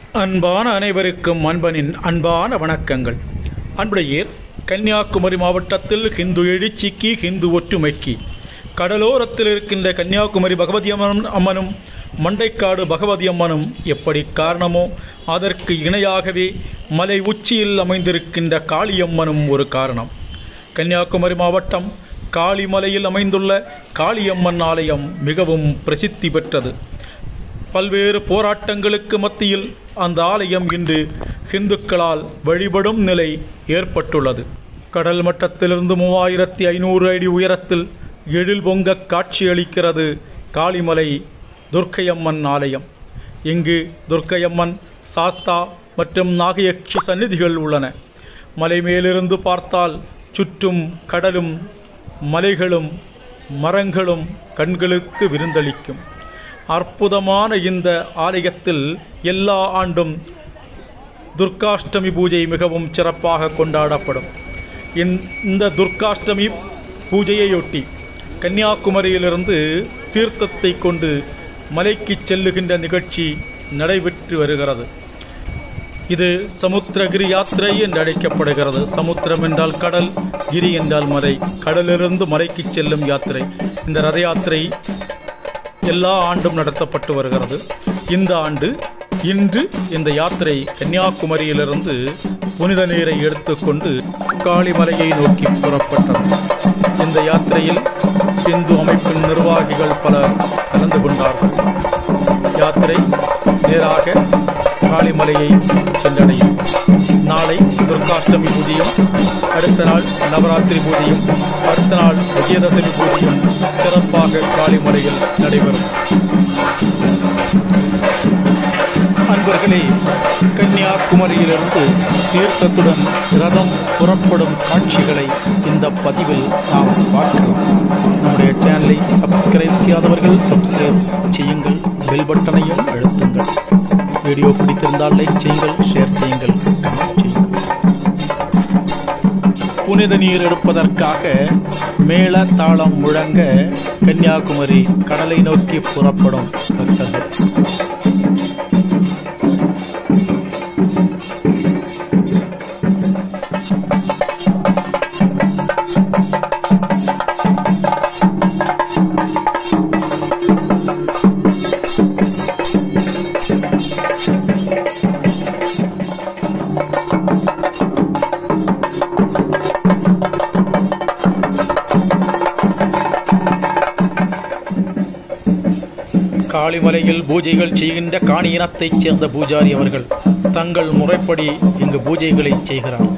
அன்பான அனைவருக்கும் அன்பனின் அன்பான வணக்கங்கள் அன்புடையீர் கன்னியாகுமரி மாவட்டத்தில் ஹிந்து எழுச்சிக்கு ஹிந்து ஒற்றுமைக்கு கடலோரத்தில் இருக்கின்ற கன்னியாகுமரி பகவதி அம்மனும் அம்மனும் மண்டைக்காடு பகவதி அம்மனும் எப்படி காரணமோ அதற்கு இணையாகவே மலை உச்சியில் அமைந்திருக்கின்ற காளியம்மனும் ஒரு காரணம் கன்னியாகுமரி மாவட்டம் காளிமலையில் அமைந்துள்ள காளியம்மன் ஆலயம் மிகவும் பிரசித்தி பெற்றது பல்வேறு போராட்டங்களுக்கு மத்தியில் அந்த ஆலயம் இன்று ஹிந்துக்களால் வழிபடும் நிலை ஏற்பட்டுள்ளது கடல் மட்டத்திலிருந்து மூவாயிரத்தி ஐநூறு அடி உயரத்தில் எழில் பொங்க காட்சியளிக்கிறது காளிமலை துர்க்கையம்மன் ஆலயம் இங்கு துர்க்கையம்மன் சாஸ்தா மற்றும் நாகயக்ஷி சந்நிதிகள் உள்ளன மலை மேலிருந்து பார்த்தால் சுற்றும் கடலும் மலைகளும் மரங்களும் கண்களுக்கு விருந்தளிக்கும் அற்புதமான இந்த ஆலயத்தில் எல்லா ஆண்டும் துர்காஷ்டமி பூஜை மிகவும் சிறப்பாக கொண்டாடப்படும் இந்த- இந்த துர்காஷ்டமி பூஜையையொட்டி கன்னியாகுமரியிலிருந்து தீர்த்தத்தை கொண்டு மலைக்கு செல்லுகின்ற நிகழ்ச்சி நடைபெற்று வருகிறது இது சமுத்திரகிரி யாத்திரை என்று அழைக்கப்படுகிறது சமுத்திரம் என்றால் கடல் கிரி என்றால் மலை கடலிலிருந்து மலைக்கு செல்லும் யாத்திரை இந்த ரத யாத்திரை எல்லா ஆண்டும் நடத்தப்பட்டு வருகிறது இந்த ஆண்டு இன்று இந்த யாத்திரை கன்னியாகுமரியிலிருந்து புனித நீரை எடுத்துக்கொண்டு காளிமலையை நோக்கி புறப்பட்டது இந்த யாத்திரையில் இந்து அமைப்பின் நிர்வாகிகள் பலர் கலந்து கொண்டார்கள் யாத்திரை நேராக காளிமலையை சென்றடையும் நாளை துர்காஷ்டமி பூஜையும் அடுத்த நாள் நவராத்திரி பூஜையும் அடுத்த நாள் விஜயதசமி பூஜையும் சிறப்பாக காளிமலையில் நடைபெறும் அன்பர்களே கன்னியாகுமரியிலிருந்து தீர்த்தத்துடன் ரதம் புறப்படும் காட்சிகளை இந்த பதிவில் நாம் பார்க்கலாம் நம்முடைய சேனலை சப்ஸ்கிரைப் செய்யாதவர்கள் சப்ஸ்கிரைப் செய்யுங்கள் பெல் பட்டனையும் அழுத்துங்கள் வீடியோ பிடித்திருந்தால் லைக் செய்யுங்கள் ஷேர் செய்யுங்கள் கமெண்ட் செய்யுங்கள் புனித நீர் எடுப்பதற்காக மேள தாளம் முழங்க கன்னியாகுமரி கடலை நோக்கி புறப்படும் பக்தர்கள் காளிமலையில் பூஜைகள் செய்கின்ற காணி இனத்தைச் சேர்ந்த பூஜாரி அவர்கள் தங்கள் முறைப்படி இங்கு பூஜைகளை செய்கிறார்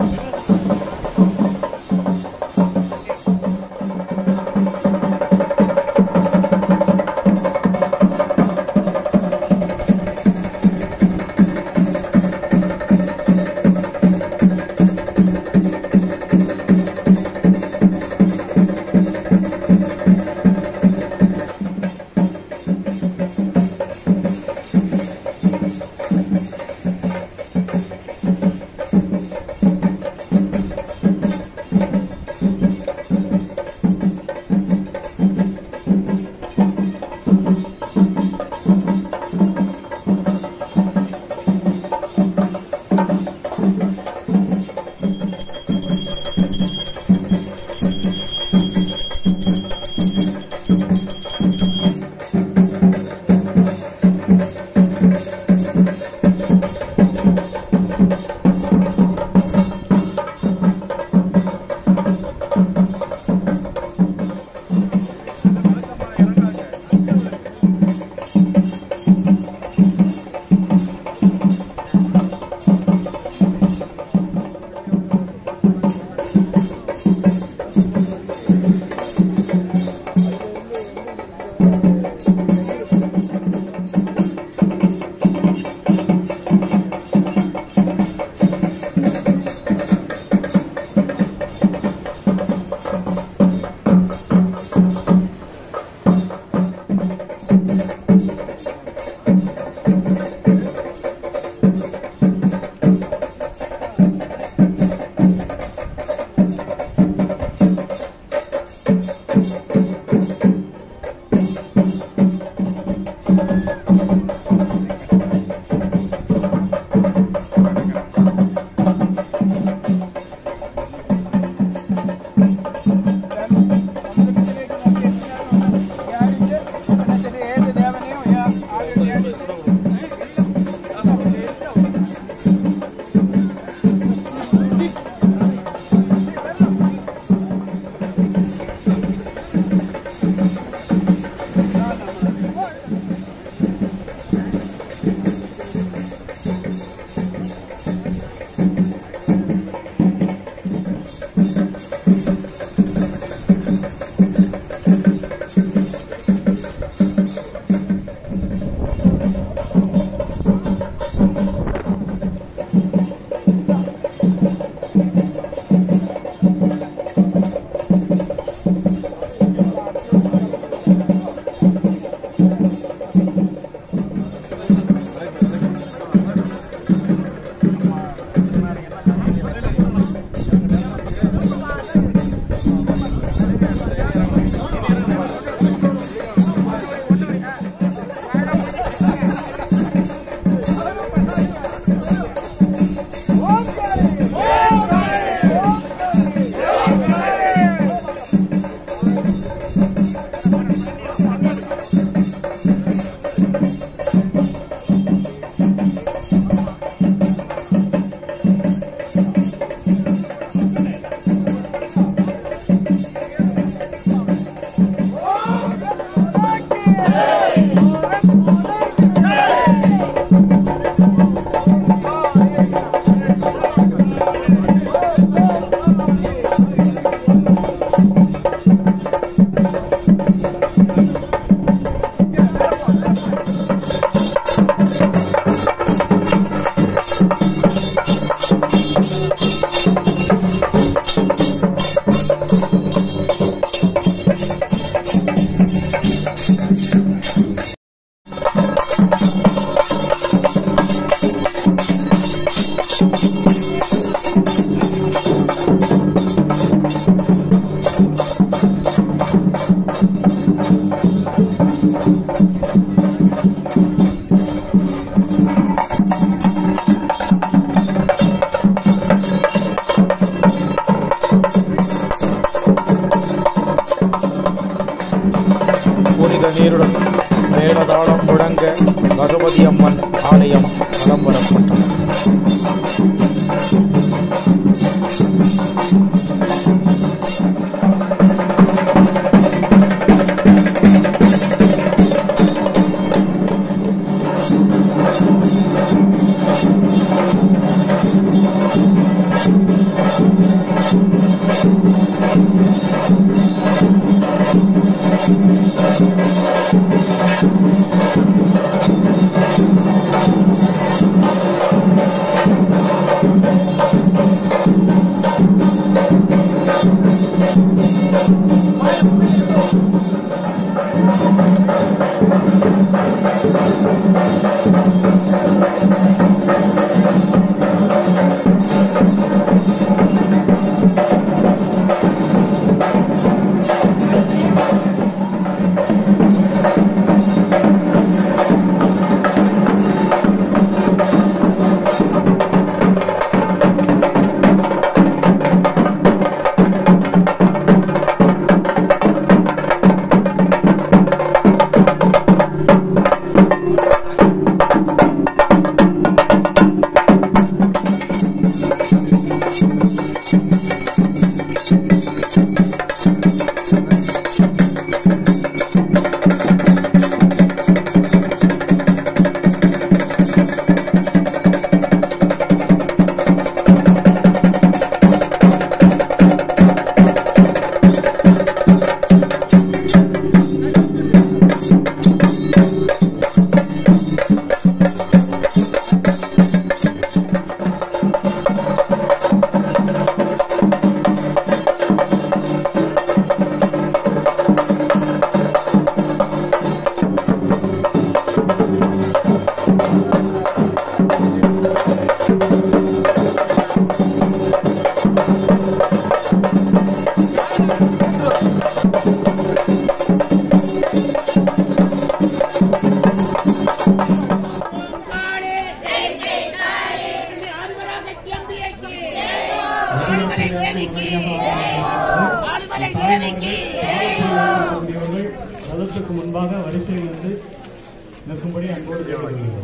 பகவதி அம்மன் ஆலயம் வலம் வரப்பட்டது காளே ஜெய் ஜெய் காளே ஆதிபராசக்தி அம்பிகைக்கு ஆதிமலை தேவிக்கு ஆதிமலை தேவிக்கு அவர்கள் ரதத்துக்கு முன்பாக வரிசையில் இருந்து நிற்கும்படி அன்போடு கேட்டுக்கொள்கிறோம்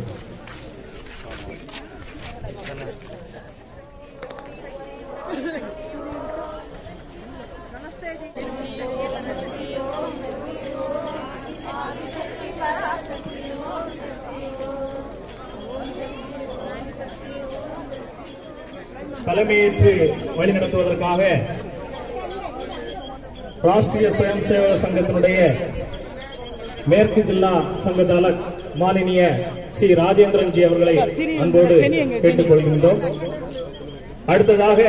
தலைமையேற்று வழிநடத்துவதற்காக ராஷ்டிரிய சுயம் சேவக சங்கத்தினுடைய மேற்கு ஜில்லா சங்க சாலக் மாலினிய ஸ்ரீ ராஜேந்திரன் ஜி அவர்களை அன்போடு கேட்டுக்கொள்கின்றோம் அடுத்ததாக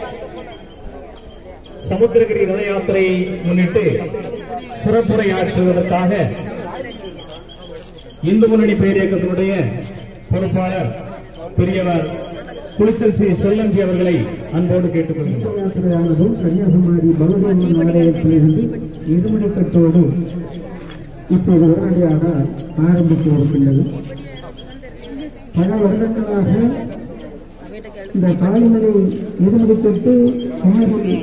சமுத்திரகிரி ரத யாத்திரையை முன்னிட்டு சிறப்புரையாற்றுவதற்காக இந்து முன்னணி பேரியக்கத்தினுடைய பொறுப்பாளர் பெரியவர் குளிச்சல் சி செல்லஞ்சி அவர்களை அன்போடு கேட்டுக்கொள்கின்றோம் யாத்திரையானது கன்னியாகுமரி பகவதியம்மன் ஆலயத்திலிருந்து இருமுடிக்கட்டோடு இப்போது உடனடியாக ஆரம்பித்து வருகின்றது பல வருடங்களாக இந்த காலிமலை இருமுடிக்கட்டு குமரி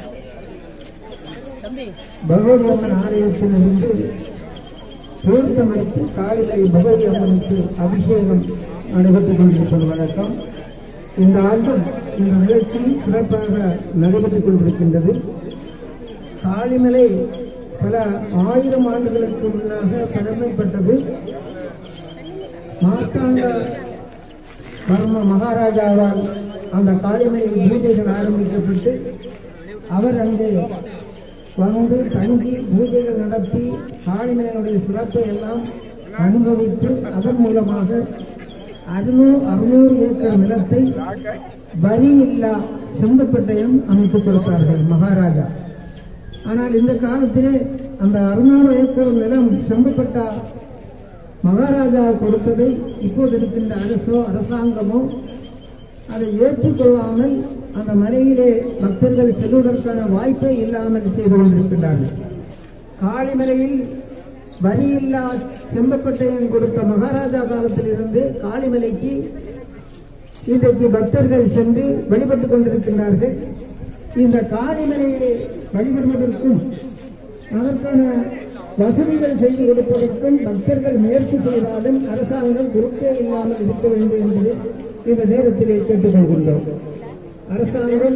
பகவதியம்மன் ஆலயத்திலிருந்து தீர்த்தமளித்து காலிமலை பகவதி அம்மனுக்கு அபிஷேகம் நடைபெற்றுக் கொண்டிருப்பது வழக்கம் இந்த ஆண்டும் இந்த நிகழ்ச்சி சிறப்பாக நடைபெற்றுக் கொண்டிருக்கின்றது காளிமலை பல ஆயிரம் ஆண்டுகளுக்கு முன்னாக பழமைப்பட்டது மார்த்தாண்ட வர்ம மகாராஜாவால் அந்த காளிமலை பூஜைகள் ஆரம்பிக்கப்பட்டு அவர் அங்கே வந்து தங்கி பூஜைகள் நடத்தி காளிமலையினுடைய சிறப்பை எல்லாம் அனுபவித்து அதன் மூலமாக அறுநூறு அறுநூறு ஏக்கர் நிலத்தை வரி இல்லா செம்பப்பட்டயம் அமைத்துக் கொடுத்தார்கள் மகாராஜா ஆனால் இந்த காலத்திலே அந்த அறுநூறு ஏக்கர் நிலம் செம்பப்பட்டா மகாராஜா கொடுத்ததை இப்போது இருக்கின்ற அரசோ அரசாங்கமோ அதை ஏற்றுக்கொள்ளாமல் அந்த மலையிலே பக்தர்கள் செல்வதற்கான வாய்ப்பே இல்லாமல் செய்து கொண்டிருக்கின்றார்கள் காளிமலையில் வரியில்லா செம்பப்பட்டயம் கொடுத்த மகாராஜா காலத்திலிருந்து காளிமலைக்கு இன்றைக்கு பக்தர்கள் சென்று வழிபட்டுக் கொண்டிருக்கின்றார்கள் இந்த காளிமலையை வழிபடுவதற்கும் அதற்கான வசதிகள் செய்து கொடுப்பதற்கும் பக்தர்கள் முயற்சி செய்தாலும் அரசாங்கம் குறுக்கே இல்லாமல் இருக்க வேண்டும் என்பதை இந்த நேரத்திலே கேட்டுக்கொள்கின்றோம் அரசாங்கம்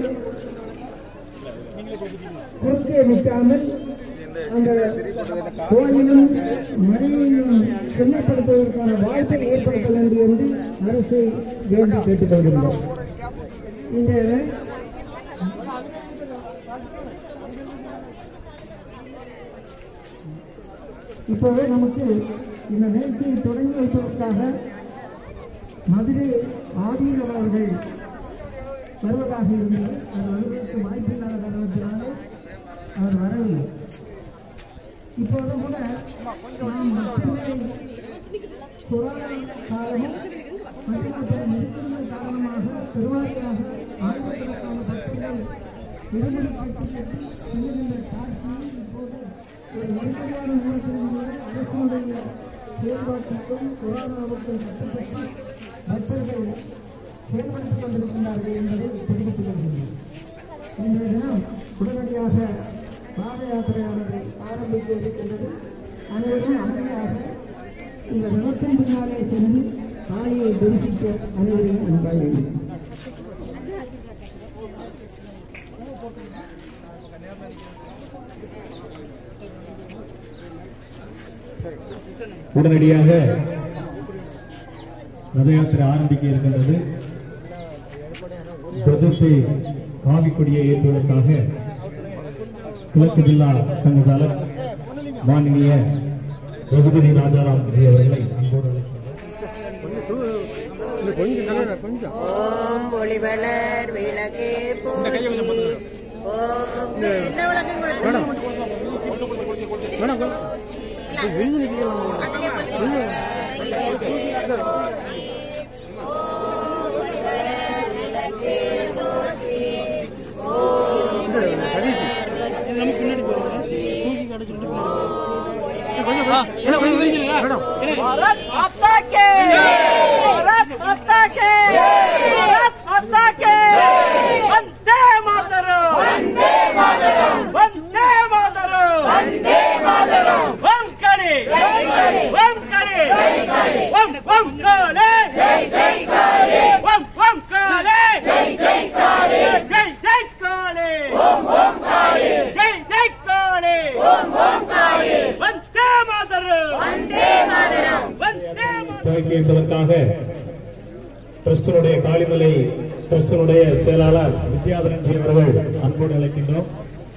குறுக்கே நிற்காமல் அந்த கோயிலும் மழையையும் செம்மைப்படுத்துவதற்கான வாய்ப்பை ஏற்படுத்த வேண்டும் என்று அரசை வேண்டி கேட்டுக்கொள்கின்றோம் இந்த இப்போது நமக்கு இந்த நிகழ்ச்சியை தொடங்கி வைப்பதற்காக மதுரை ஆதீனம் அவர்கள் வருவதாக இருந்தது அது வருவதற்கு வாய்ப்பில்லாத காரணத்தினாலே அவர் வரவில்லை இப்போது கூட நாம் மற்றவர்கள் கொரோனா காலமும் மற்றும் பிற நெருக்கடிகள் காரணமாக பெருவாரியாக ஆயிரக்கணக்கான பக்தர்கள் விடுதலைப்பட்டு செல்லுகின்ற காட்சியில் இப்போது ஒரு நெருக்கடியான நேரத்தில் அரசுடைய செயல்பாட்டுக்கும் கொரோனாவுக்கும் கட்டுப்பட்டு பக்தர்கள் செயல்படுத்திக் கொண்டிருக்கின்றார்கள் என்பதை தெரிவித்துக் கொள்கின்றனர் இன்றைய தினம் உடனடியாக பாத யாத்திரையானது ஆரம்பிக்க இருக்கின்றது அனைவரும் அமைதியாக இந்த ரதத்தின் பின்னாலே சென்று காளியை தரிசிக்க அனைவரையும் அன்பாக வேண்டும் உடனடியாக ரத யாத்திரை ஆரம்பிக்க இருக்கின்றது பிரதத்தை காவிக்கொடியை ஏற்றுவதற்காக கிழக்கு ஜில்லா சங்கத்தாளர் மாநிலிய ரகுபதி ராஜாராம் ஜி அவர்களை அன்போடு அழைக்கின்றோம். ஓம் ஒளிவளர் விளக்கே போற்றி ஓம் என்ன விளக்கம் கொடுத்து भारत माता के भारत माता के भारत माता के वंदे मातरम वंदे मातरम वंदे मातरम वंदे मातरम वम करे वम करे वम वम करे जय जय करे वम वम करे जय जय करे जय जय करे ओम ओम करे जय जय करे ओम ओम करे वंदे मातरम वंदे मातरम वंदे मातरम துவக்கி வைப்பதற்காக ட்ரஸ்டினுடைய காளிமலை ட்ரஸ்டினுடைய செயலாளர் வித்யாதரன் ஜி அவர்கள் அன்போடு அழைக்கின்றோம்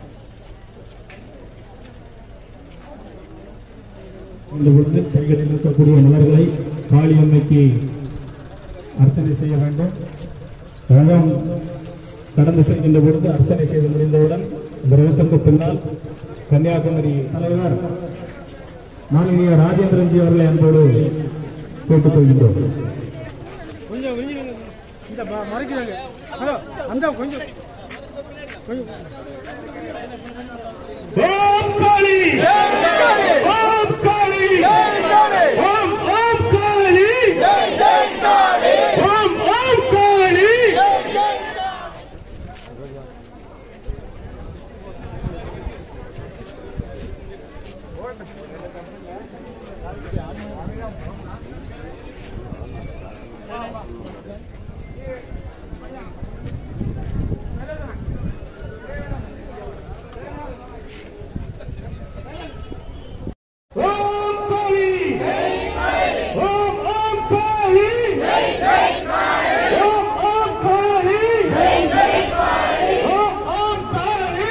இந்த பொழுது கைகளில் இருக்கக்கூடிய மலர்களை காளியம்மைக்கு அர்ச்சனை செய்ய வேண்டும் ரகம் கடந்து செல்கின்ற பொழுது அர்ச்சனை செய்து முடிந்தவுடன் இந்த ரகத்திற்கு பின்னால் கன்னியாகுமரி தலைவர் மாநில ராஜேந்திரன் ஜி அவர்களை அன்போடு கேட்டுக்கொள்கின்றோம் கொஞ்சம் விரிஞ்சிருங்க இந்த ம- மறைக்கிறாங்க ஹலோ அந்த கொஞ்சம் கொஞ்சம் ஓம் காளி ஓம் காளி ஓம் ஓம் காளி ஓம் ஓம் காளி ஓம் காளி ஓம் ஓம் காளி ஓம் ஓம் காளி ஓம் ஓம் காளி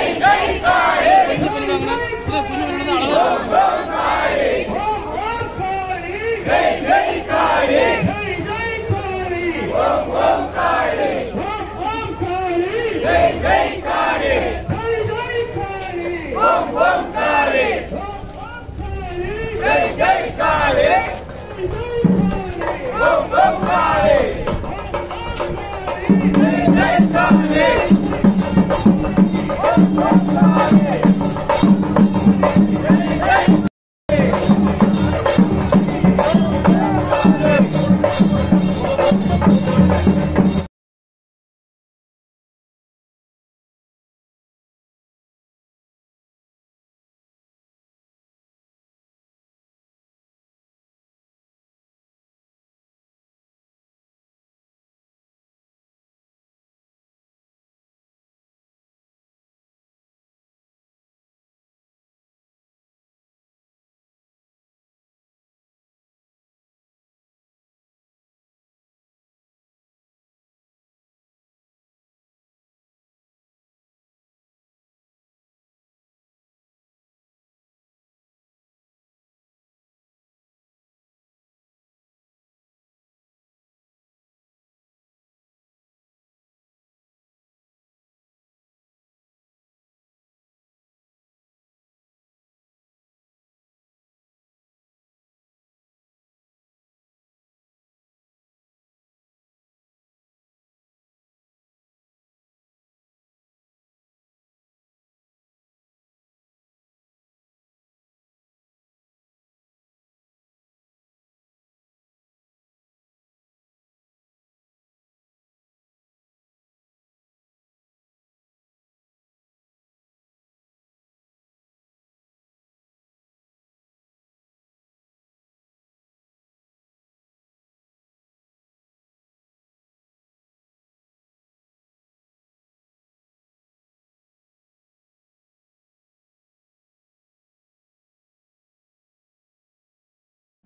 ஓம் ஓம் காளி ஜெய் ஜெய் காளி ஜெய் ஜெய் காளி ஓம் ஓம் காளி ஓம் ஓம் காளி ஜெய் ஜெய் காளி ஜெய் ஜெய் காளி ஓம் ஓம் காளி ஓம் ஓம் காளி ஜெய் ஜெய் காளி ஓம் ஓம் காளி ஜெய் ஜெய் காளி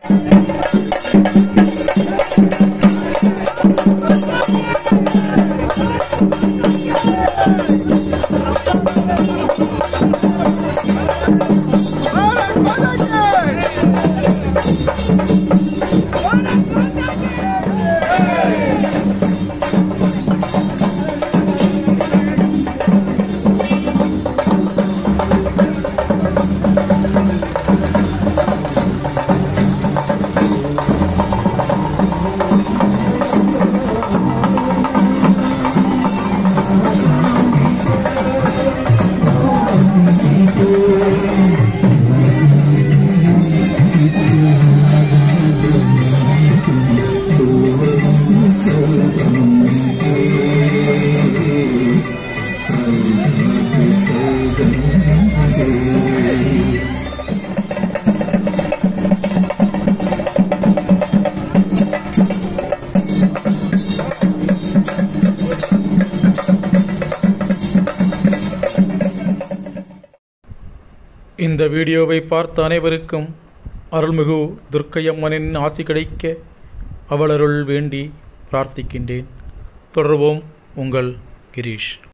இந்த வீடியோவை பார்த்த அனைவருக்கும் அருள்மிகு துர்க்கையம்மனின் ஆசி கிடைக்க அவளருள் வேண்டி பிரார்த்திக்கின்றேன் தொடர்வோம் உங்கள் கிரீஷ்